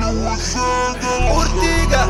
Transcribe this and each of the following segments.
اورتيجا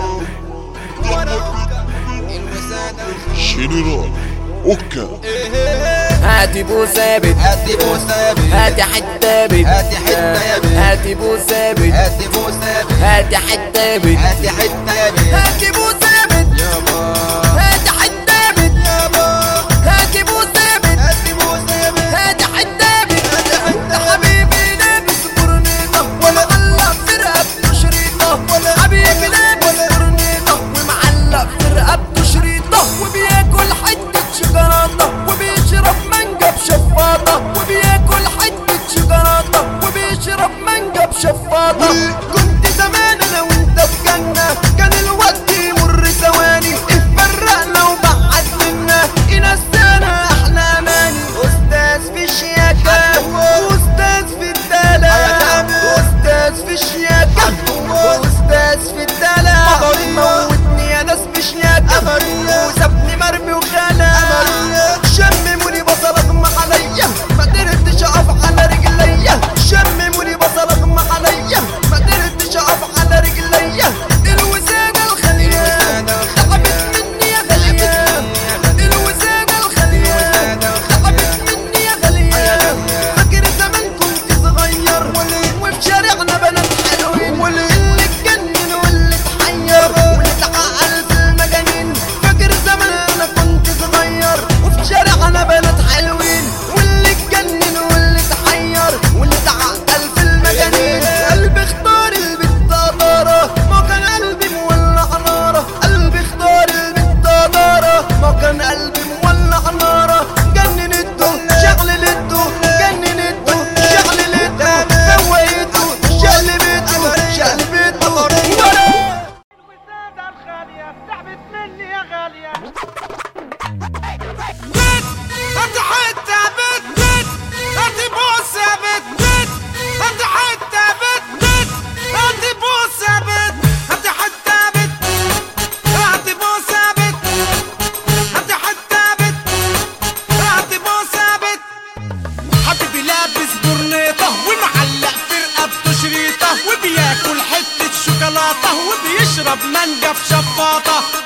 وانا اوكا الوسادة جنرال اوكا هاتي بو ثابت هاتي بو ثابت هاتي حتة بت هاتي حتة يا بت. هاتي بو ثابت هاتي بو ثابت هاتي حتة بت هاتي حتة يا بت هاتي بو ثابت يابا هاتي حتة بت يابا هاتي بو ثابت هاتي بو ثابت هاتي حتة بت هاتي حتة حبيبي لابس برنيطة ومعلق في رقبته شريطة حبيبي لابس برنيطة ومعلق في رقبته شريطة وبياكل حتة شوكولاتة وبيشرب مانجا بشفاطة وبياكل حتة شوكولاتة وبيشرب مانجا بشفاطة كنت زمان انا وانت في جنة كان الوقت يمر ثواني اتفرقنا وبعد منا ينسانا احلى اماني استاذ في الشياكة واستاذ في الدلع استاذ في الشياكة واستاذ في الدلع موتني يا ناس بشياكة وسابني مرمي وخالع شمموني بصل اغمى عليا ما قدرتش اقف على رجليا شمموني بصل اغمى عليا ما قدرتش اقف على رجليا الوسادة الخالية تعبت مني يا غالية الوسادة الخالية تعبت مني يا غالية فاكر زمان كنت صغير وفي شارعنا بنات حلوين اللي اتجنن واللي اتحير واللي اتعقل في المجانين فاكر زمان انا كنت صغير وفي شارعنا بنات حلوين واللي اتجنن واللي اتحير واللي اتعقل في المجانين قلبي اختار البت دارة ما كان قلبي مولع نارة قلبي اختار البت دارة ما كان قلبي مولع نارة جننته شغلته جننته شغلته سويته شقلبته شقلبته ورا الوسادة الخالية تعبت مني يا غالية بت انت حتة بت بت انت بوسة بت بت انت حتة بت بت انت بوسة بت انت حتة بت انت بوسة بت انت حتة بت انت بوسة بت حبيبي لابس برنيطة ومعلق في رقبته شريطة وبياكل حتة شوكولاتة وبيشرب مانجا في شفاطة